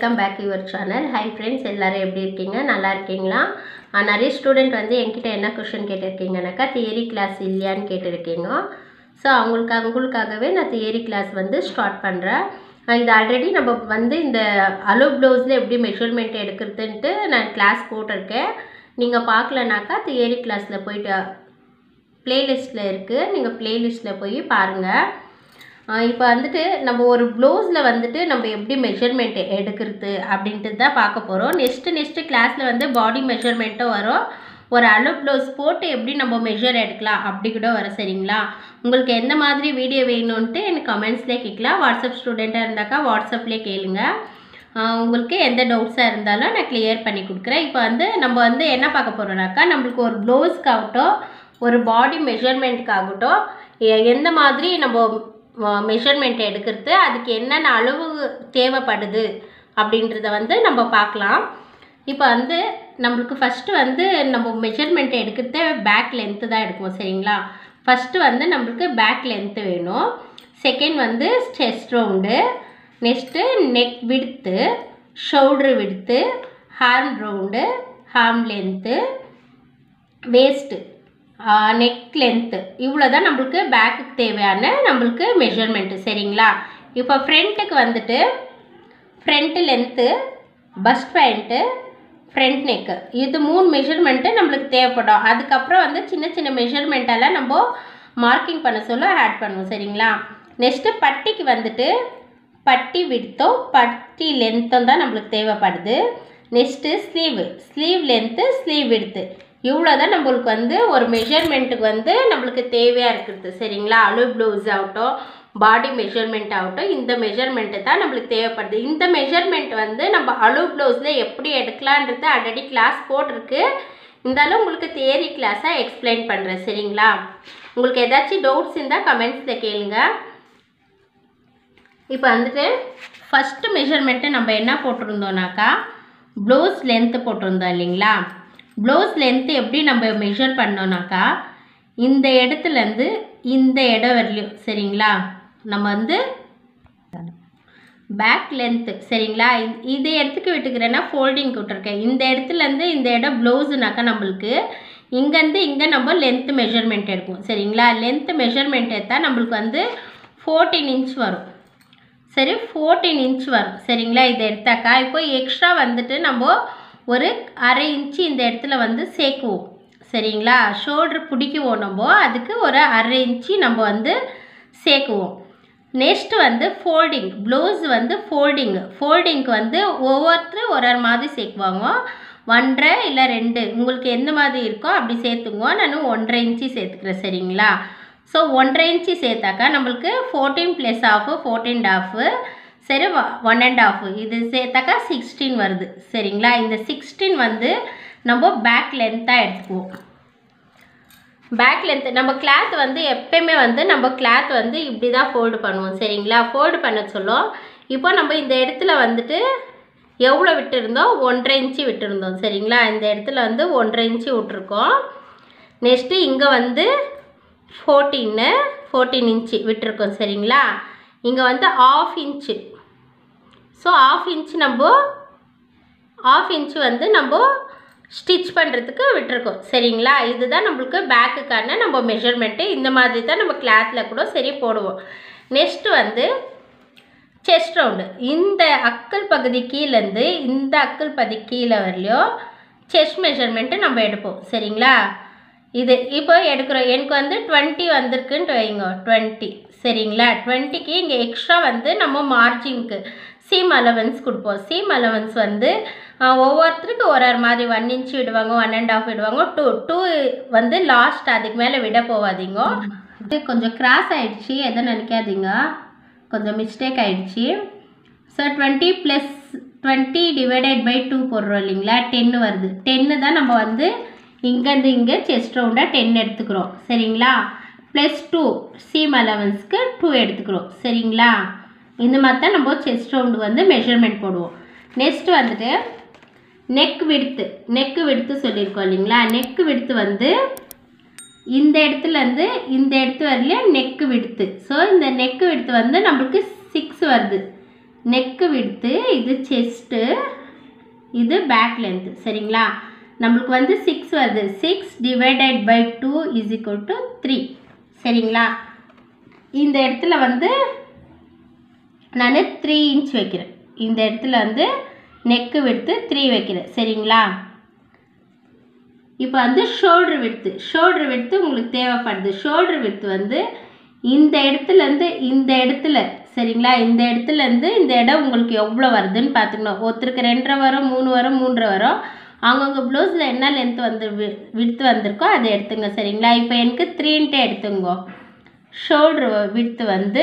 welcome back your channel hi friends எல்லாரும் எப்படி இருக்கீங்க நல்லா இருக்கீங்களா ஆஹ் நிறைய ஸ்டூடெண்ட் வந்து என்கிட்ட என்ன கொஷின் கேட்டிருக்கீங்கனாக்கா தியரி கிளாஸ் இல்லையான்னு கேட்டிருக்கீங்க ஸோ அவங்களுக்கு அவங்களுக்காகவே நான் தியரி கிளாஸ் வந்து ஸ்டார்ட் பண்ணுறேன் இது ஆல்ரெடி நம்ம வந்து இந்த அலோ ப்ளவுஸில் எப்படி மெஷர்மெண்ட் எடுக்கிறதுன்ட்டு நான் கிளாஸ் போட்டிருக்கேன் நீங்கள் பார்க்கலனாக்கா தியரி கிளாஸில் போயிட்டு ப்ளேலிஸ்ட்டில் இருக்குது நீங்கள் ப்ளேலிஸ்ட்டில் போய் பாருங்கள் இப்போ வந்துட்டு நம்ம ஒரு ப்ளவுஸில் வந்துட்டு நம்ம எப்படி மெஷர்மெண்ட் எடுக்கிறது அப்படின்ட்டு தான் பார்க்க போகிறோம் நெக்ஸ்ட்டு நெக்ஸ்ட்டு கிளாஸில் வந்து பாடி மெஷர்மெண்ட்டும் வரும் ஒரு அலோ ப்ளவுஸ் போட்டு எப்படி நம்ம மெஷர் எடுக்கலாம் அப்படி கூட வர சரிங்களா உங்களுக்கு எந்த மாதிரி வீடியோ வேணும்ன்ட்டு எனக்கு கமெண்ட்ஸ்லேயே கேட்கலாம் வாட்ஸ்அப் ஸ்டூடெண்ட்டாக இருந்தாக்கா வாட்ஸ்அப்லேயே கேளுங்க ஆஹ் உங்களுக்கு எந்த டவுட்ஸாக இருந்தாலும் நான் கிளியர் பண்ணி கொடுக்குறேன் இப்போ வந்து நம்ம வந்து என்ன பார்க்க போகிறோம்னாக்கா நம்மளுக்கு ஒரு ப்ளவுஸ்க்காகட்டும் ஒரு பாடி மெஷர்மெண்ட்காகட்டும் எ- எந்த மாதிரி நம்ம மெஷர்மெண்ட் எடுக்கிறது அதுக்கு என்னென்ன அளவு தேவைப்படுது அப்படின்றத வந்து நம்ம பார்க்கலாம் இப்போ வந்து நம்மளுக்கு ஃபஸ்ட்டு வந்து நம்ம மெஷர்மெண்ட் எடுக்கிறது பேக் லென்த்து தான் எடுக்குவோம் சரிங்களா ஃபஸ்ட்டு வந்து நம்மளுக்கு பேக் லென்த்து வேணும் செகண்ட் வந்து chest round next neck width shoulder width arm round arm length waist neck length இவ்வளோ தான் நம்மளுக்கு பேக்குக்கு தேவையான நம்மளுக்கு மெஷர்மெண்ட்டு சரிங்களா இப்போ ஃப்ரண்ட்டுக்கு வந்துட்டு front length bust band front neck இது மூணு மெஷர்மெண்ட்டு நம்மளுக்கு தேவைப்படும் அதுக்கப்புறம் வந்து சின்ன சின்ன மெஷர்மெண்ட்டெல்லாம் நம்ம மார்க்கிங் பண்ண சொல்ல ஆட் பண்ணுவோம் சரிங்களா நெக்ஸ்ட்டு பட்டிக்கு வந்துட்டு பட்டி விடுத்தோம் பட்டி லென்த்தும் தான் நம்மளுக்கு தேவைப்படுது next sleeve sleeve length sleeve width இவ்வளோ தான் நம்மளுக்கு வந்து ஒரு மெஷர்மெண்ட்டுக்கு வந்து நம்மளுக்கு தேவையாக இருக்குது சரிங்களா அலு ப்ளவுஸ் ஆகட்டும் பாடி மெஷர்மெண்ட் ஆகட்டும் இந்த மெஷர்மெண்ட்டு தான் நம்மளுக்கு தேவைப்படுது இந்த மெஷர்மெண்ட் வந்து நம்ம அலு ப்ளவுஸில் எப்படி எடுக்கலான்றது ஆல்ரெடி கிளாஸ் போட்டிருக்கு இருந்தாலும் உங்களுக்கு தியரி கிளாஸாக எக்ஸ்பிளைன் பண்ணுறேன் சரிங்களா உங்களுக்கு ஏதாச்சும் டவுட்ஸ் இருந்தால் கமெண்ட்ஸில் கேளுங்க இப்போ வந்துட்டு ஃபஸ்ட்டு மெஷர்மெண்ட்டு நம்ம என்ன போட்டிருந்தோம்னாக்கா ப்ளவுஸ் லென்த்து போட்டிருந்தோம் இல்லைங்களா ப்ளவுஸ் லென்த்து எப்படி நம்ம மெஷர் பண்ணோம்னாக்கா இந்த இடத்துலேருந்து இந்த இடம் வரலையும் சரிங்களா நம்ம வந்து பேக் லென்த்து சரிங்களா இ- இது இடத்துக்கு விட்டுக்கிறேன்னா ஃபோல்டிங் விட்டுருக்கேன் இந்த இடத்துலேருந்து இந்த இடம் ப்ளவுஸுனாக்கா நம்மளுக்கு இங்கேருந்து இங்கே நம்ம லென்த்து மெஷர்மெண்ட் எடுப்போம் சரிங்களா லென்த்து மெஷர்மெண்ட் எடுத்தால் நம்மளுக்கு வந்து ஃபோர்டீன் இன்ச் வரும் சரி ஃபோர்டீன் இன்ச் வரும் சரிங்களா இதை எடுத்தாக்கா இப்போ எக்ஸ்ட்ரா வந்துட்டு நம்ம ஒரு அரை இன்ச்சு இந்த இடத்துல வந்து சேர்க்குவோம் சரிங்களா ஷோல்ட்ரு பிடிக்குவோம் நம்ம அதுக்கு ஒரு அரை இன்ச்சு நம்ம வந்து சேர்க்குவோம் நெக்ஸ்ட் வந்து ஃபோல்டிங் ப்ளவுஸ் வந்து ஃபோல்டிங் ஃபோல்டிங்க்கு வந்து ஒவ்வொருத்தரும் ஒரு ஒரு மாதிரி சேர்க்குவாங்க ஒன்றரை இல்லை ரெண்டு உங்களுக்கு எந்த மாதிரி இருக்கோ அப்படி சேர்த்துக்குவோம் நான் ஒன்றரை இன்ச்சு சேர்த்துக்கிறேன் சரிங்களா ஸோ ஒன்றரை இன்ச்சு சேர்த்தாக்கா நம்மளுக்கு fourteen plus half fourteen half சரி ஒன் அண்ட் ஆஃப் இது சேர்த்தாக்கா சிக்ஸ்டீன் வருது சரிங்களா இந்த சிக்ஸ்டீன் வந்து நம்ம பேக் லென்த்தாக எடுத்துக்குவோம் பேக் லென்த் நம்ம கிளாத் வந்து எப்பயுமே வந்து நம்ம கிளாத் வந்து இப்படி தான் ஃபோல்டு பண்ணுவோம் சரிங்களா ஃபோல்டு பண்ண சொல்லும் இப்போ நம்ம இந்த இடத்துல வந்துட்டு எவ்வளோ விட்டுருந்தோம் ஒன்றரை இன்ச்சு விட்டுருந்தோம் சரிங்களா இந்த இடத்துல வந்து ஒன்றரை இன்ச்சு விட்டுருக்கோம் நெக்ஸ்ட்டு இங்கே வந்து ஃபோர்டீன்னு ஃபோர்டீன் இன்ச்சு விட்டுருக்கோம் சரிங்களா இங்கே வந்து half inch so half inch நம்ம ஆஃப் இன்ச்சு வந்து நம்ம ஸ்டிச் பண்ணுறதுக்கு விட்டுருக்கோம் சரிங்களா இதுதான் நம்மளுக்கு பேக்குக்கான நம்ம மெஷர்மெண்ட்டு இந்த மாதிரி தான் நம்ம கிளாத்தில் கூட சரி போடுவோம் நெக்ஸ்ட்டு வந்து செஸ்ட் ரவுண்டு இந்த அக்கல் பகுதி கீழேருந்து இந்த அக்கல் பகுதி கீழே வரலையும் செஸ்ட் மெஷர்மெண்ட்டு நம்ம எடுப்போம் சரிங்களா இது இப்போ எடுக்கிறோம் எனக்கு வந்து டுவெண்ட்டி வந்திருக்குன்ட்டு வைங்க டுவெண்ட்டி சரிங்களா டுவெண்ட்டிக்கு இங்கே எக்ஸ்ட்ரா வந்து நம்ம மார்ஜிங்க்கு சீம் அலவன்ஸ் கொடுப்போம் சீம் அலவன்ஸ் வந்து ஆஹ், ஒவ்வொருத்தருக்கு ஒரு ஒரு மாதிரி ஒன் இன்ச் விடுவாங்க ஒன் அண்ட் ஆஃப் விடுவாங்க டூ டூ வந்து லாஸ்ட் அதுக்கு மேலே விட போகாதீங்க இது கொஞ்சம் கிராஸ் ஆயிடுச்சு எதுவும் நினைக்காதீங்க கொஞ்சம் மிஸ்டேக் ஆயிடுச்சு so twenty plus twenty divided by two போடுறோம் இல்லைங்களா டென்னு வருது டென்னு தான் நம்ம வந்து இங்கேருந்து இங்கே செஸ்ட் ரவுண்டாக டென் எடுத்துக்கிறோம் சரிங்களா ப்ளஸ் டூ சீம் அலவன்ஸ்க்கு டூ எடுத்துக்கிறோம் சரிங்களா இந்த மாதிரி தான் நம்ம செஸ்ட் ரவுண்டு வந்து மெஷர்மெண்ட் போடுவோம் நெக்ஸ்ட் வந்துட்டு நெக் விடுத்து நெக்கு விடுத்து சொல்லியிருக்கோம் இல்லைங்களா நெக்கு விடுத்து வந்து இந்த இடத்துலேருந்து இந்த இடத்து வரலையும் நெக்கு விடுத்து ஸோ இந்த நெக்கு விடுத்து வந்து நம்மளுக்கு சிக்ஸ் வருது நெக்கு விடுத்து இது செஸ்ட்டு இது பேக் லென்த்து சரிங்களா நம்மளுக்கு வந்து சிக்ஸ் வருது six divided by two is equal to three சரிங்களா இந்த இடத்துல வந்து நான் த்ரீ இன்ச் வைக்கிறேன் இந்த இடத்துல வந்து நெக்கு விடுத்து த்ரீ வைக்கிறேன் சரிங்களா இப்போ வந்து ஷோல்ட்ரு விடுத்து ஷோல்ட்ரு விடுத்து உங்களுக்கு தேவைப்படுது ஷோல்ட்ரு விடுத்து வந்து இந்த இடத்துலேருந்து இந்த இடத்துல சரிங்களா இந்த இடத்துலேருந்து இந்த இடம் உங்களுக்கு எவ்வளோ வருதுன்னு பார்த்துக்கணும் ஒருத்தருக்கு ரெண்டரை வரும் மூணு வரும் மூன்றரை வரும் அவங்கவுங்க ப்ளவுஸில் என்ன லென்த் வந்து வி- விடுத்து வந்திருக்கோ அதை எடுத்துங்க சரிங்களா இப்போ எனக்கு த்ரீன்ட்டு எடுத்துங்கோ ஷோல்ட்ரு விடுத்து வந்து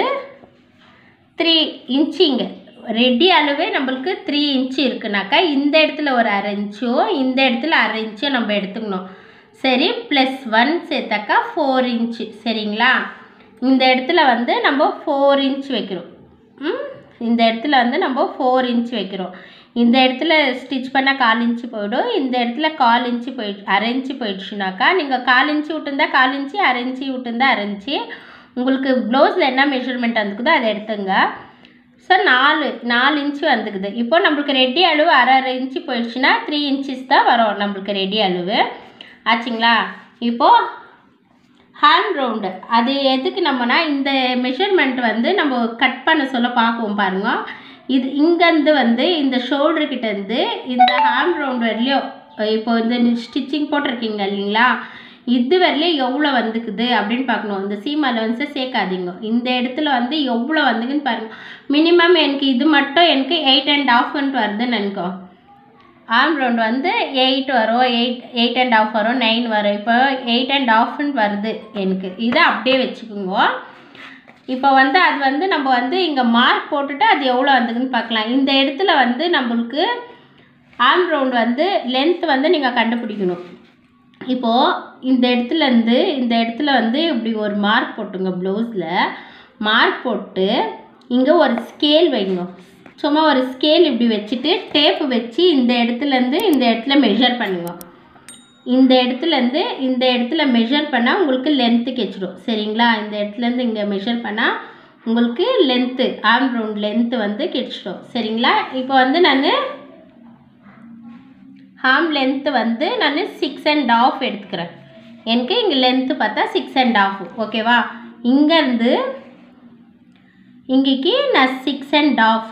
த்ரீ இன்ச்சிங்க ரெடி அளவே நம்மளுக்கு த்ரீ இன்ச்சு இருக்குனாக்கா இந்த இடத்துல ஒரு அரை இன்ச்சோ இந்த இடத்துல அரை இன்ச்சோ நம்ம எடுத்துக்கணும் சரி ப்ளஸ் ஒன் சேர்த்தாக்கா ஃபோர் இன்ச்சு சரிங்களா இந்த இடத்துல வந்து நம்ம ஃபோர் இன்ச் வைக்கிறோம் ம் இந்த இடத்துல வந்து நம்ம ஃபோர் இன்ச் வைக்கிறோம் இந்த இடத்துல ஸ்டிச் பண்ணால் கால் இன்ச்சு போயிடும் இந்த இடத்துல கால் இன்ச்சு போயிடு அரை இன்ச்சு போயிடுச்சுனாக்கா நீங்கள் கால் இன்ச்சு விட்டுருந்தா கால் இன்ச்சு அரை இன்ச்சு விட்டுருந்தா அரை இன்ச்சு உங்களுக்கு ப்ளவுஸில் என்ன மெஷர்மெண்ட் வந்துக்குதோ அதை எடுத்துங்க ஸோ நாலு நாலு இன்ச்சு வந்துக்குது இப்போ நம்மளுக்கு ரெடி அளவு அரை அரை இன்ச்சு போயிடுச்சுன்னா த்ரீ இன்ச்சஸ் தான் வரும் நம்மளுக்கு ரெடி அளவு ஆச்சுங்களா இப்போது ஹேண்ட் ரவுண்டு அது எதுக்கு நம்மனா இந்த மெஷர்மெண்ட் வந்து நம்ம கட் பண்ண சொல்ல பார்க்குவோம் பாருங்க இது இங்கேருந்து வந்து இந்த ஷோல்டர் கிட்டேருந்து இந்த ஹேண்ட் ரவுண்ட் வரலையும் இப்போ இந்த ஸ்டிச்சிங் போட்டிருக்கீங்க இல்லைங்களா இது வரலையும் எவ்வளோ வந்துக்குது அப்படின்னு பார்க்கணும் இந்த சீம் அலவன்ஸை சேர்க்காதீங்க இந்த இடத்துல வந்து எவ்வளோ வந்துக்குன்னு பாருங்க மினிமம் எனக்கு இது மட்டும் எனக்கு எயிட் அண்ட் ஆஃப்ன்ட்டு வருதுன்னு நினைக்கோ ஆர்ம் ரவுண்ட் வந்து எயிட் வரும் எயிட் எயிட் அண்ட் ஆஃப் வரும் நைன் வரும் இப்போ எயிட் அண்ட் ஆஃப்னு வருது எனக்கு இதை அப்படியே வச்சுக்கோங்க இப்போ வந்து அது வந்து நம்ம வந்து இங்கே மார்க் போட்டுட்டு அது எவ்வளோ வந்துக்குன்னு பார்க்கலாம் இந்த இடத்துல வந்து நம்மளுக்கு ஆர்ம் ரவுண்ட் வந்து லென்த் வந்து நீங்கள் கண்டுபிடிக்கணும் இப்போது இந்த இடத்துலேருந்து இந்த இடத்துல வந்து இப்படி ஒரு மார்க் போட்டுங்க ப்ளவுஸில் மார்க் போட்டு இங்கே ஒரு ஸ்கேல் வைங்க சும்மா ஒரு ஸ்கேல் இப்படி வச்சுட்டு டேப்பு வச்சு இந்த இடத்துலேருந்து இந்த இடத்துல மெஷர் பண்ணுங்க இந்த இடத்துலேருந்து இந்த இடத்துல மெஷர் பண்ணால் உங்களுக்கு லென்த்து கிடைச்சிடும் சரிங்களா இந்த இடத்துலேருந்து இங்கே மெஷர் பண்ணால் உங்களுக்கு லென்த்து ஆர்ம் ரவுண்ட் லென்த்து வந்து கிடைச்சிடும் சரிங்களா இப்போ வந்து நான் ஹார்ம் லென்த்து வந்து நான் சிக்ஸ் அண்ட் ஆஃப் எடுத்துக்கிறேன் எனக்கு இங்கே லென்த்து பார்த்தா சிக்ஸ் அண்ட் ஆஃப் ஓகேவா இங்கேருந்து இங்கேக்கு நான் six and half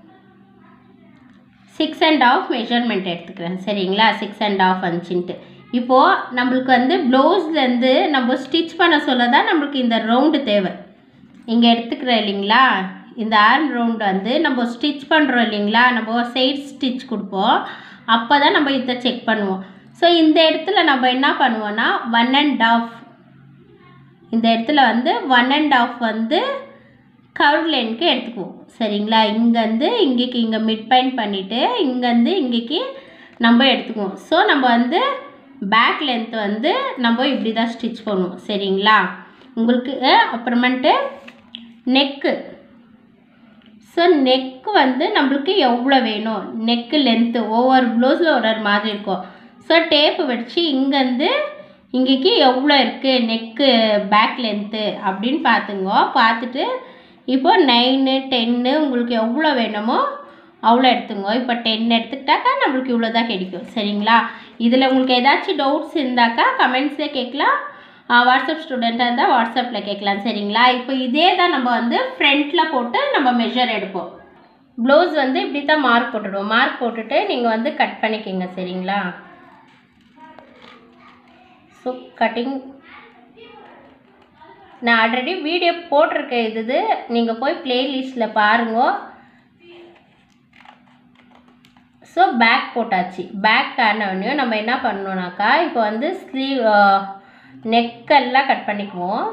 six and half measurement எடுத்துக்கிறேன் சரிங்களா சிக்ஸ் அண்ட் ஆஃப் வந்துச்சுன்ட்டு இப்போது நம்மளுக்கு வந்து ப்ளவுஸ்லேருந்து நம்ம ஸ்டிச் பண்ண சொல்ல தான் நம்மளுக்கு இந்த ரவுண்டு தேவை இங்கே எடுத்துக்கிறோம் இல்லைங்களா இந்த ஆர்ம் ரவுண்ட் வந்து நம்ம ஸ்டிச் பண்ணுறோம் இல்லைங்களா நம்ம சைட் ஸ்டிச் கொடுப்போம் அப்போ தான் நம்ம இதை செக் பண்ணுவோம் ஸோ இந்த இடத்துல நம்ம என்ன பண்ணுவோன்னா ஒன் அண்ட் ஆஃப் இந்த இடத்துல வந்து ஒன் அண்ட் ஆஃப் வந்து கர்வ் லைனுக்கு எடுத்துக்குவோம் சரிங்களா இங்கேருந்து இங்கேக்கு இங்கே மிட் பாயிண்ட் பண்ணிவிட்டு இங்கேருந்து இங்கேக்கு நம்ம எடுத்துக்குவோம் ஸோ நம்ம வந்து பேக் லென்த் வந்து நம்ம இப்படி தான் ஸ்டிச் பண்ணுவோம் சரிங்களா உங்களுக்கு அஹ், அப்புறமேட்டு நெக்கு ஸோ நெக்கு வந்து நம்மளுக்கு எவ்வளோ வேணும் நெக்கு லென்த்து ஒவ்வொரு ப்ளவுஸில் ஒரு ஒரு மாதிரி இருக்கும் ஸோ டேப்பு வச்சு இங்கேருந்து இங்கேக்கு எவ்வளோ இருக்குது நெக்கு பேக் லென்த்து அப்படின்னு பார்த்துங்க பார்த்துட்டு இப்போ நைனு டென்னு உங்களுக்கு எவ்வளோ வேணுமோ அவ்வளோ எடுத்துங்க இப்போ டென் எடுத்துக்கிட்டாக்கா நம்மளுக்கு இவ்வளோ தான் கிடைக்கும் சரிங்களா இதில் உங்களுக்கு ஏதாச்சும் டவுட்ஸ் இருந்தாக்கா கமெண்ட்ஸில் கேட்கலாம் வாட்ஸ்அப் ஸ்டூடெண்ட்டாக இருந்தால் வாட்ஸ்அப்பில் கேட்கலாம் சரிங்களா இப்போ இதே தான் நம்ம வந்து ஃப்ரண்ட்டில் போட்டு நம்ம மெஷர் எடுப்போம் ப்ளவுஸ் வந்து இப்படி தான் மார்க் போட்டுடுவோம் மார்க் போட்டுட்டு நீங்கள் வந்து கட் பண்ணிக்கிங்க சரிங்களா ஸோ கட்டிங் நான் ஆல்ரெடி வீடியோ போட்டிருக்கேன் இது இது நீங்கள் போய் ப்ளேலிஸ்ட்டில் பாருங்க ஸோ பேக் போட்டாச்சு பேக் ஆனவொடனே நம்ம என்ன பண்ணணும்னாக்கா இப்போ வந்து ஸ்லீவ் நெக்கெல்லாம் கட் பண்ணிக்குவோம்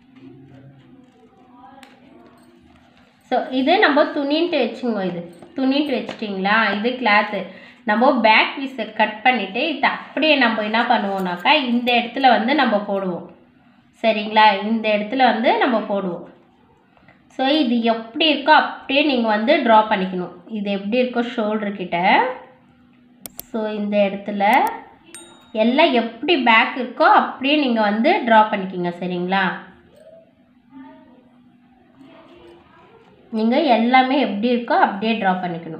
ஸோ இது நம்ம துணின்ட்டு வச்சுங்க இது துணின்ட்டு வச்சிட்டிங்களா இது கிளாத்து நம்ம பேக் பீஸை கட் பண்ணிவிட்டு இது அப்படியே நம்ம என்ன பண்ணுவோம்னாக்கா இந்த இடத்துல வந்து நம்ம போடுவோம் சரிங்களா இந்த இடத்துல வந்து நம்ம போடுவோம் ஸோ இது எப்படி இருக்கோ அப்படியே நீங்கள் வந்து ட்ரா பண்ணிக்கணும் இது எப்படி இருக்கோ ஷோல்டர் கிட்ட ஸோ இந்த இடத்துல எல்லாம் எப்படி பேக் இருக்கோ அப்படியே நீங்கள் வந்து ட்ரா பண்ணிக்கிங்க சரிங்களா நீங்கள் எல்லாமே எப்படி இருக்கோ அப்படியே ட்ரா பண்ணிக்கணும்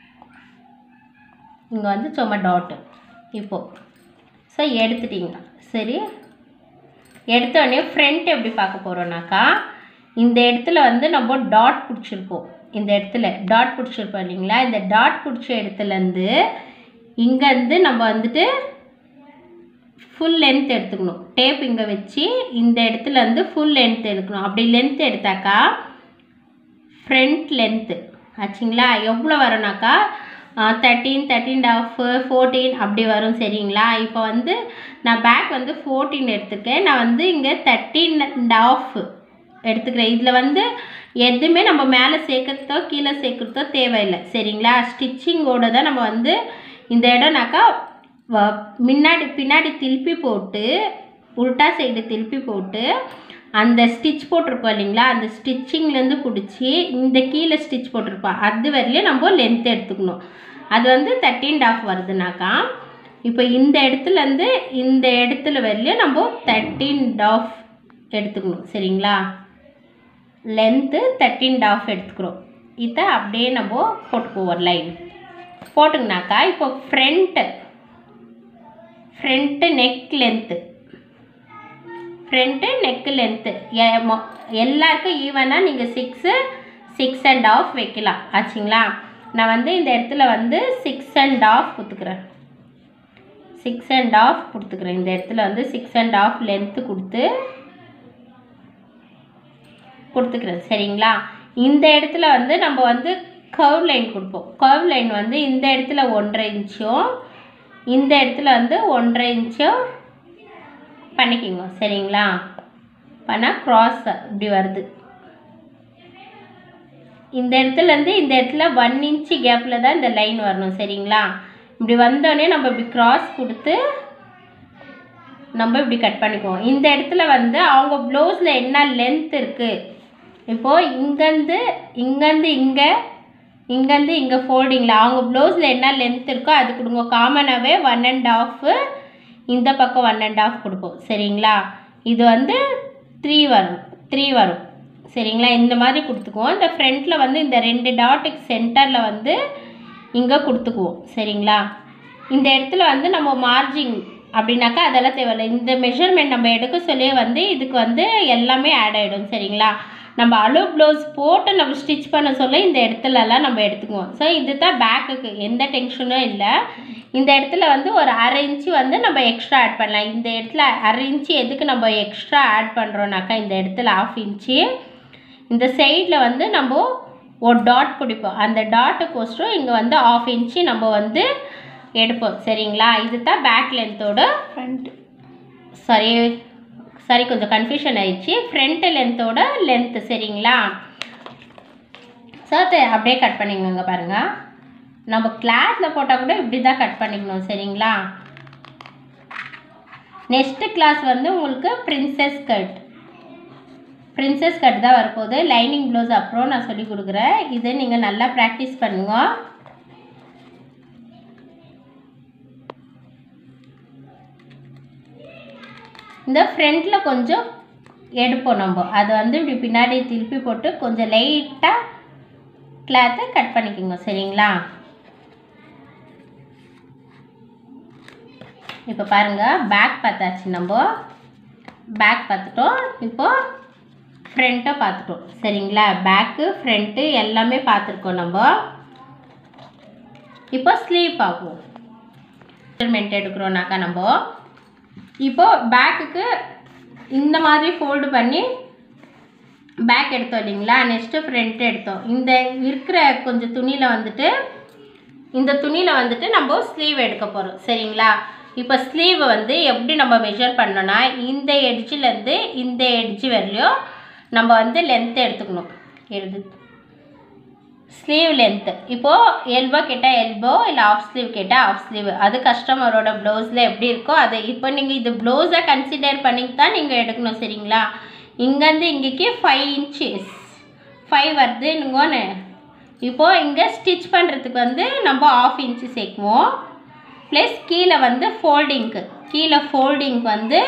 இங்கே வந்து சும்மா டாட்டு இப்போது ஸோ எடுத்துட்டீங்க சரி எடுத்தோடனே ஃப்ரண்ட் எப்படி பார்க்க போகிறோம்னாக்கா இந்த இடத்துல வந்து நம்ம டாட் பிடிச்சிருப்போம் இந்த இடத்துல டாட் பிடிச்சிருப்போம் இல்லைங்களா இந்த டாட் பிடிச்ச இடத்துலேருந்து இங்கேருந்து நம்ம வந்துட்டு ஃபுல் லென்த் எடுத்துக்கணும் டேப் இங்கே வச்சு இந்த இடத்துல வந்து ஃபுல் லென்த் எடுக்கணும் அப்படி லென்த் எடுத்தாக்கா ஃப்ரண்ட் லென்த்து ஆச்சுங்களா எவ்வளோ வரும்னாக்கா தேர்ட்டீன் தேர்ட்டீன் ஆஃப் ஃபோர்டீன் அப்படி வரும் சரிங்களா இப்போ வந்து நான் பேக் வந்து ஃபோர்டீன் எடுத்துருக்கேன் நான் வந்து இங்கே தேர்ட்டீன் அண்ட் ஆஃப் எடுத்துக்கிறேன் இதில் வந்து எதுவுமே நம்ம மேலே சேர்க்கறதோ கீழே சேர்க்குறதோ தேவையில்லை சரிங்களா ஸ்டிச்சிங்கோட தான் நம்ம வந்து இந்த இடம்னாக்கா வ- முன்னாடி பின்னாடி திருப்பி போட்டு உல்ட்டா சைடு திருப்பி போட்டு அந்த ஸ்டிச் போட்டிருப்போம் இல்லைங்களா அந்த ஸ்டிச்சிங்லேருந்து பிடிச்சி இந்த கீழே ஸ்டிச் போட்டிருப்போம் அது வரையிலும் நம்ம லென்த் எடுத்துக்கணும் அது வந்து தேர்ட்டீன் டாஃப் வருதுனாக்கா இப்போ இந்த இடத்துலேருந்து இந்த இடத்துல வரையிலும் நம்ம தேர்ட்டீன் டாஃப் எடுத்துக்கணும் சரிங்களா லென்த்து தேர்ட்டீன் டாஃப் எடுத்துக்கிறோம் இதை அப்படியே நம்ம போட்டுக்குவோம் ஒரு லைன் போட்டுங்கனாக்கா இப்போ front front neck length front neck length எல்லாருக்கும் ஈவனாக நீங்கள் சிக்ஸு சிக்ஸ் அண்ட் ஆஃப் வைக்கலாம் ஆச்சுங்களா நான் வந்து இந்த இடத்துல வந்து சிக்ஸ் அண்ட் ஆஃப் கொடுத்துக்கிறேன் சிக்ஸ் அண்ட் ஆஃப் கொடுத்துக்கிறேன் இந்த இடத்துல வந்து சிக்ஸ் அண்ட் ஆஃப் லென்த்து கொடுத்து கொடுத்துக்கிறேன் சரிங்களா இந்த இடத்துல வந்து நம்ம வந்து கர்வ் லைன் கொடுப்போம் கர்வ் லைன் வந்து இந்த இடத்துல ஒன்றரை இன்ச்சும் இந்த இடத்துல வந்து ஒன்றரை இன்ச்சும் பண்ணிக்கிங்க சரிங்களா பண்ணால் க்ராஸ் இப்படி வருது இந்த இடத்துலேருந்து இந்த இடத்துல ஒன் இன்ச்சு கேப்பில் தான் இந்த லைன் வரணும் சரிங்களா இப்படி வந்தோடனே நம்ம இப்படி கிராஸ் கொடுத்து நம்ம இப்படி கட் பண்ணிக்குவோம் இந்த இடத்துல வந்து அவங்க ப்ளவுஸில் என்ன லென்த் இருக்குது இப்போது இங்கேருந்து இங்கேருந்து இங்கே இங்கேருந்து இங்கே ஃபோல்டிங்கில் அவங்க ப்ளவுஸில் என்ன லென்த் இருக்கோ அது கொடுங்க காமனாகவே ஒன் அண்ட் ஆஃபு இந்த பக்கம் ஒன் அண்ட் ஆஃப் கொடுப்போம் சரிங்களா இது வந்து த்ரீ வரும் த்ரீ வரும் சரிங்களா இந்த மாதிரி கொடுத்துக்குவோம் இந்த ஃப்ரண்ட்டில் வந்து இந்த ரெண்டு டாட்டுக்கு சென்டரில் வந்து இங்கே கொடுத்துக்குவோம் சரிங்களா இந்த இடத்துல வந்து நம்ம மார்ஜிங் அப்படின்னாக்கா அதெல்லாம் தேவையில்லை இந்த மெஷர்மெண்ட் நம்ம எடுக்க சொல்லியே வந்து இதுக்கு வந்து எல்லாமே ஆட் ஆகிடும் சரிங்களா நம்ம அலோ ப்ளவுஸ் போட்டு நம்ம ஸ்டிச் பண்ண சொல்ல இந்த இடத்துலலாம் நம்ம எடுத்துக்குவோம் ஸோ இது தான் பேக்குக்கு எந்த டென்ஷனும் இல்லை இந்த இடத்துல வந்து ஒரு அரை இன்ச்சு வந்து நம்ம எக்ஸ்ட்ரா ஆட் பண்ணலாம் இந்த இடத்துல அரை இன்ச்சு எதுக்கு நம்ம எக்ஸ்ட்ரா ஆட் பண்ணுறோம்னாக்கா இந்த இடத்துல ஆஃப் இன்ச்சு இந்த சைடில் வந்து நம்ம ஒரு டாட் பிடிப்போம் அந்த டாட்டுக்கோசரம் இங்கே வந்து ஆஃப் இன்ச்சு நம்ம வந்து எடுப்போம் சரிங்களா இது தான் பேக் லென்த்தோட ஃப்ரண்ட் சாரி சாரி கொஞ்சம் கன்ஃபியூஷன் ஆயிடுச்சு ஃப்ரண்ட் லென்த்தோட லென்த்து சரிங்களா ஸோ அதை அப்படியே கட் பண்ணிக்கோங்க பாருங்கள் நம்ம கிளாஸில் போட்டால் கூட இப்படி தான் கட் பண்ணிக்கணும் சரிங்களா நெக்ஸ்ட்டு கிளாஸ் வந்து உங்களுக்கு பிரின்சஸ் கட் பிரின்சஸ் கட் தான் வரப்போகுது லைனிங் ப்ளவுஸ் அப்புறம் நான் சொல்லி கொடுக்குறேன் இதை நீங்கள் நல்லா ப்ராக்டிஸ் பண்ணுங்க இந்த ஃப்ரண்ட்டில் கொஞ்சம் எடுப்போம் நம்ம அதை வந்து இப்படி பின்னாடி திருப்பி போட்டு கொஞ்சம் லைட்டாக கிளாத்தை கட் பண்ணிக்கோங்க சரிங்களா இப்போ பாருங்கள் பேக் பார்த்தாச்சு நம்ம பேக் பார்த்துட்டோம் இப்போது ஃப்ரண்ட்டை பார்த்துட்டோம் சரிங்களா பேக்கு ஃப்ரண்ட்டு எல்லாமே பார்த்துருக்கோம் நம்ம இப்போ ஸ்லீவ் பார்ப்போம் மெஷர்மெண்ட் எடுக்கிறோம்னாக்கா நம்ம இப்போ பேக்குக்கு இந்த மாதிரி ஃபோல்டு பண்ணி பேக் எடுத்தோம் இல்லைங்களா நெக்ஸ்ட்டு ஃப்ரண்ட் எடுத்தோம் இந்த இருக்கிற கொஞ்சம் துணியில் வந்துட்டு இந்த துணியில் வந்துட்டு நம்ம ஸ்லீவ் எடுக்க போகிறோம் சரிங்களா இப்போ ஸ்லீவ் வந்து எப்படி நம்ம மெஷர் பண்ணோன்னா இந்த எட்ஜிலேருந்து இந்த எட்ஜ் வரலையும் நம்ம வந்து லென்த் எடுத்துக்கணும் எடுத்து ஸ்லீவ் லென்த்து இப்போது எல்போ கேட்டால் எல்போ இல்லை ஆஃப் ஸ்லீவ் கேட்டால் ஆஃப் ஸ்லீவ் அது கஸ்டமரோட ப்ளவுஸில் எப்படி இருக்கோ அதை இப்போ நீங்கள் இது ப்ளவுஸை கன்சிடர் பண்ணி தான் நீங்கள் எடுக்கணும் சரிங்களா இங்கேருந்து இங்கேக்கு ஃபைவ் இன்ச்சஸ் ஃபைவ் வருதுன்னுங்கோன்னு இப்போது இங்கே ஸ்டிச் பண்ணுறதுக்கு வந்து நம்ம ஆஃப் இன்ச்சு சேர்க்குவோம் ப்ளஸ் கீழே வந்து ஃபோல்டிங்க்கு கீழே ஃபோல்டிங் வந்து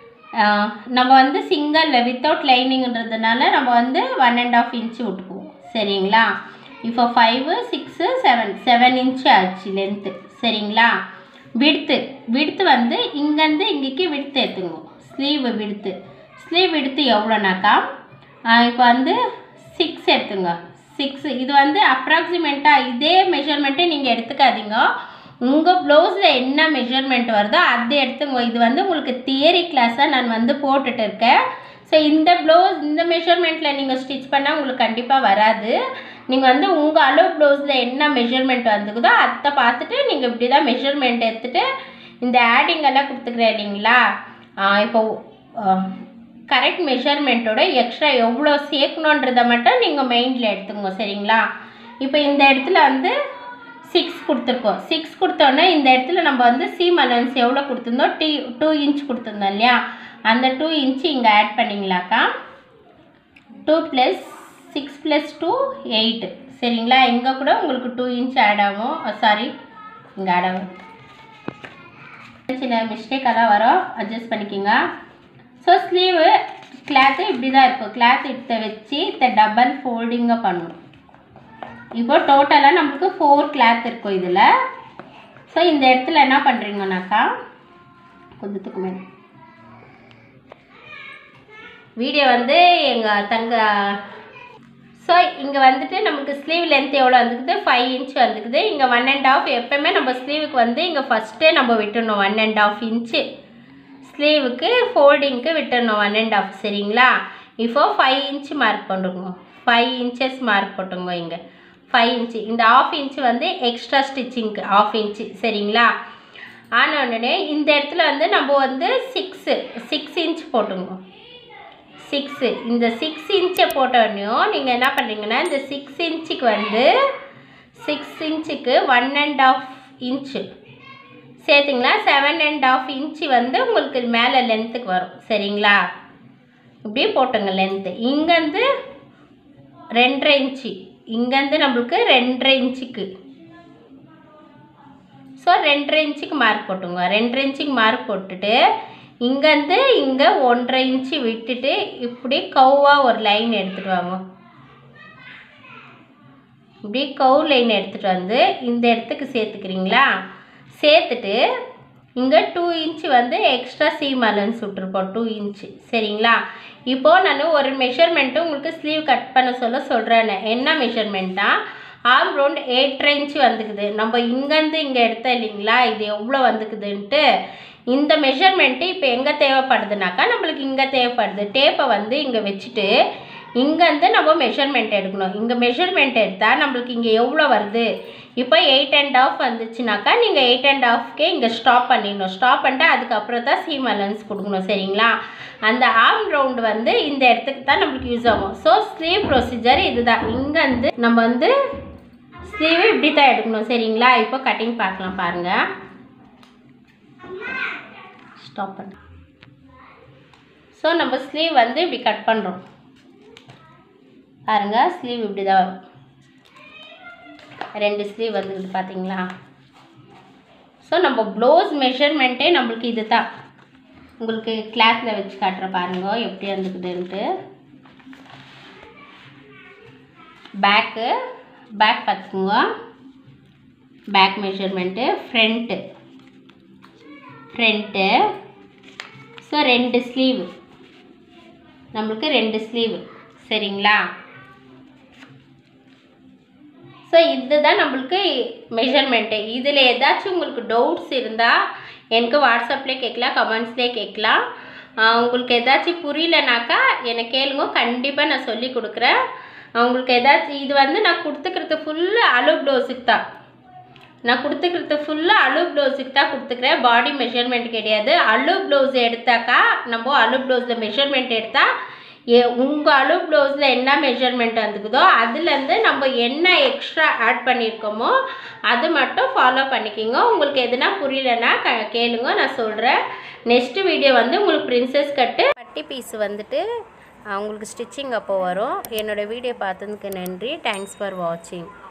ஆஹ், நம்ம வந்து சிங்கிள் வித்தவுட் லைனிங்ன்றதுனால நம்ம வந்து ஒன் அண்ட் ஆஃப் இன்ச்சு விட்டுக்குவோம் சரிங்களா இப்போ five six seven seven inch ஆச்சு லென்த்து சரிங்களா விடுத்து விடுத்து வந்து இங்கேருந்து இங்கேக்கு விடுத்து எடுத்துங்க ஸ்லீவ் விடுத்து ஸ்லீவ் விடுத்து எவ்வளோனாக்கா இப்போ வந்து சிக்ஸ் எடுத்துங்க சிக்ஸ் இது வந்து அப்ராக்சிமேட்டாக இதே மெஷர்மெண்ட்டை நீங்கள் எடுத்துக்காதீங்க உங்கள் ப்ளவுஸில் என்ன மெஷர்மெண்ட் வருதோ அதை எடுத்துங்க இது வந்து உங்களுக்கு தியரி கிளாஸாக நான் வந்து போட்டுட்டு இருக்கேன் ஸோ இந்த ப்ளவுஸ் இந்த மெஷர்மெண்ட்டில் நீங்கள் ஸ்டிச் பண்ணால் உங்களுக்கு கண்டிப்பாக வராது நீங்கள் வந்து உங்கள் அளவு ப்ளவுஸில் என்ன மெஷர்மெண்ட் வந்துக்குதோ அதை பார்த்துட்டு நீங்கள் இப்படி தான் மெஷர்மெண்ட் எடுத்துகிட்டு இந்த ஆடிங் எல்லாம் கொடுத்துக்கிறேன் இல்லைங்களா ஆ, இப்போ கரெக்ட் மெஷர்மெண்ட்டோட எக்ஸ்ட்ரா எவ்வளோ சேர்க்கணுன்றதை மட்டும் நீங்கள் மைண்டில் எடுத்துக்கோங்க சரிங்களா இப்போ இந்த இடத்துல வந்து சிக்ஸ் கொடுத்துருக்கோம் சிக்ஸ் கொடுத்தோன்னே இந்த இடத்துல நம்ம வந்து சீம் அலவன்ஸ் எவ்வளோ கொடுத்துருந்தோம் டி டூ இன்ச் கொடுத்துருந்தோம் இல்லையா அந்த டூ இன்ச்சு இங்கே ஆட் பண்ணிங்களாக்கா two plus six plus two eight சரிங்களா இங்கே கூட உங்களுக்கு டூ இன்ச் ஆட் ஆகும் சாரி இங்கே ஆட் ஆகும் சின்ன சின்ன மிஸ்டேக் எல்லாம் வரும் அட்ஜஸ்ட் பண்ணிக்கோங்க ஸோ ஸ்லீவு கிளாத்து இப்படி தான் இருக்கும் கிளாத் எடுத்து வச்சு இந்த டபுள் ஃபோல்டிங்கை பண்ணணும் இப்போ டோட்டலாக நம்மளுக்கு ஃபோர் கிளாத் இருக்கும் இதில் ஸோ இந்த இடத்துல என்ன பண்ணுறீங்கனாக்கா கொஞ்சத்துக்கு மேலே வீடியோ வந்து எங்கள் தங்க ஸோ இங்கே வந்துட்டு நமக்கு ஸ்லீவ் லென்த் எவ்வளோ வந்துக்குது ஃபைவ் இன்ச் வந்துக்குது இங்கே ஒன் அண்ட் ஆஃப் எப்போவுமே நம்ம ஸ்லீவுக்கு வந்து இங்கே ஃபஸ்ட்டே நம்ம விட்டுடணும் ஒன் அண்ட் ஆஃப் இன்ச்சு ஸ்லீவுக்கு ஃபோல்டிங்க்கு விட்டுடணும் ஒன் அண்ட் ஆஃப் சரிங்களா இப்போ ஃபைவ் இன்ச் மார்க் பண்ணுங்க ஃபைவ் இன்ச்சஸ் மார்க் போட்டுங்க இங்கே ஃபைவ் இன்ச்சு இந்த ஆஃப் இன்ச்சு வந்து எக்ஸ்ட்ரா ஸ்டிச்சிங்க்கு ஆஃப் இன்ச்சு சரிங்களா ஆன உடனே இந்த இடத்துல வந்து நம்ம வந்து சிக்ஸு சிக்ஸ் இன்ச் போட்டுங்க சிக்ஸு இந்த சிக்ஸ் இன்ச்சை போட்டோடனையும் நீங்கள் என்ன பண்ணுறீங்கன்னா இந்த சிக்ஸ் இன்ச்சுக்கு வந்து சிக்ஸ் இன்ச்சுக்கு ஒன் அண்ட் ஆஃப் இன்ச்சு சேர்த்துங்களா செவன் அண்ட் ஆஃப் இன்ச்சு வந்து உங்களுக்கு மேலே லென்த்துக்கு வரும் சரிங்களா இப்படியே போட்டுங்க லென்த்து இங்கேருந்து ரெண்டரை இன்ச்சு இங்கேருந்து நம்மளுக்கு ரெண்டரை இன்ச்சுக்கு ஸோ ரெண்டரை இன்ச்சுக்கு மார்க் போட்டுங்க ரெண்டரை இன்ச்சுக்கு மார்க் போட்டுட்டு இங்கேருந்து இங்கே ஒன்றரை இன்ச்சு விட்டுட்டு இப்படி கவ்வாக ஒரு லைன் எடுத்துகிட்டு வாங்க இப்படி கவு லைன் எடுத்துகிட்டு வந்து இந்த இடத்துக்கு சேர்த்துக்கிறீங்களா சேர்த்துட்டு இங்கே டூ இன்ச்சு வந்து எக்ஸ்ட்ரா சீம் அலன்ஸ் விட்ருப்போம் டூ இன்ச்சு சரிங்களா இப்போது நான் ஒரு மெஷர்மெண்ட்டு உங்களுக்கு ஸ்லீவ் கட் பண்ண சொல்ல சொல்கிறேன் என்ன மெஷர்மெண்ட்டா ஆர்ம் ரவுண்ட் எயிட்டரை இன்ச்சு வந்துக்குது நம்ம இங்கேருந்து இங்கே எடுத்தோம் இல்லைங்களா இது எவ்வளோ வந்துக்குதுன்ட்டு இந்த மெஷர்மெண்ட்டு இப்போ எங்கே தேவைப்படுதுனாக்கா நம்மளுக்கு இங்கே தேவைப்படுது டேப்பை வந்து இங்கே வச்சுட்டு இங்கேருந்து நம்ம மெஷர்மெண்ட் எடுக்கணும் இங்கே மெஷர்மெண்ட் எடுத்தால் நம்மளுக்கு இங்கே எவ்வளோ வருது இப்போ எயிட் அண்ட் ஆஃப் வந்துச்சுனாக்கா நீங்கள் எயிட் அண்ட் ஆஃப்கே இங்கே ஸ்டாப் பண்ணிடணும் ஸ்டாப் பண்ணிட்டு அதுக்கப்புறம் தான் சீம் அலன்ஸ் கொடுக்கணும் சரிங்களா அந்த ஆர்ம் ரவுண்டு வந்து இந்த இடத்துக்கு தான் நம்மளுக்கு யூஸ் ஆகும் ஸோ ஸ்லீவ் ப்ரொசீஜர் இதுதான் இங்கேருந்து நம்ம வந்து ஸ்லீவ் இப்படி தான் எடுக்கணும் சரிங்களா இப்போ கட்டிங் பார்க்கலாம் பாருங்கள் ஸ்டாப் பண்ண ஸோ நம்ம ஸ்லீவ் வந்து இப்படி கட் பண்ணுறோம் பாருங்க ஸ்லீவ் இப்படி தான் வரும் ரெண்டு ஸ்லீவ் வந்துக்குது பார்த்தீங்களா ஸோ நம்ம ப்ளவுஸ் மெஷர்மெண்ட்டே நம்மளுக்கு இது தான் உங்களுக்கு கிளாத்தில் வச்சு காட்டுற பாருங்க எப்படி வந்துக்குதுன்ட்டு பேக்கு பேக் பார்த்துக்குங்க back measurement front front so ரெண்டு ஸ்லீவ் நம்மளுக்கு ரெண்டு ஸ்லீவ் சரிங்களா ஸோ இதுதான் நம்மளுக்கு மெஷர்மெண்ட்டு இதில் ஏதாச்சும் உங்களுக்கு டவுட்ஸ் இருந்தால் எனக்கு வாட்ஸ்அப்லேயே கேட்கலாம் கமெண்ட்ஸ்லேயே கேட்கலாம் ஆஹ் உங்களுக்கு ஏதாச்சும் புரியலனாக்கா என்னை கேளுங்க கண்டிப்பாக நான் சொல்லி கொடுக்குறேன் உங்களுக்கு ஏதாச்சும் இது வந்து நான் கொடுத்துக்கிறது ஃபுல்லு அளவு ப்ளவுஸுக்கு தான் நான் கொடுத்துக்கிறது ஃபுல்லாக அழு ப்ளவுஸுக்கு தான் கொடுத்துக்கிறேன் பாடி மெஷர்மெண்ட் கிடையாது அழு ப்ளவுஸ் எடுத்தாக்கா நம்ம அழு ப்ளவுஸில் மெஷர்மெண்ட் எடுத்தால் ஏ உங்கள் அழு ப்ளவுஸில் என்ன மெஷர்மெண்ட் வந்துக்குதோ அதுலேருந்து நம்ம என்ன எக்ஸ்ட்ரா ஆட் பண்ணியிருக்கோமோ அது மட்டும் ஃபாலோ பண்ணிக்கிங்க உங்களுக்கு எதுனா புரியலன்னா க கேளுங்க நான் சொல்கிறேன் நெக்ஸ்ட் வீடியோ வந்து உங்களுக்கு பிரின்சஸ் கட்டு பட்டி பீஸ் வந்துட்டு உங்களுக்கு ஸ்டிச்சிங் அப்போ வரும் என்னோடய வீடியோ பார்த்ததுக்கு நன்றி தேங்க்ஸ் ஃபார் வாட்சிங்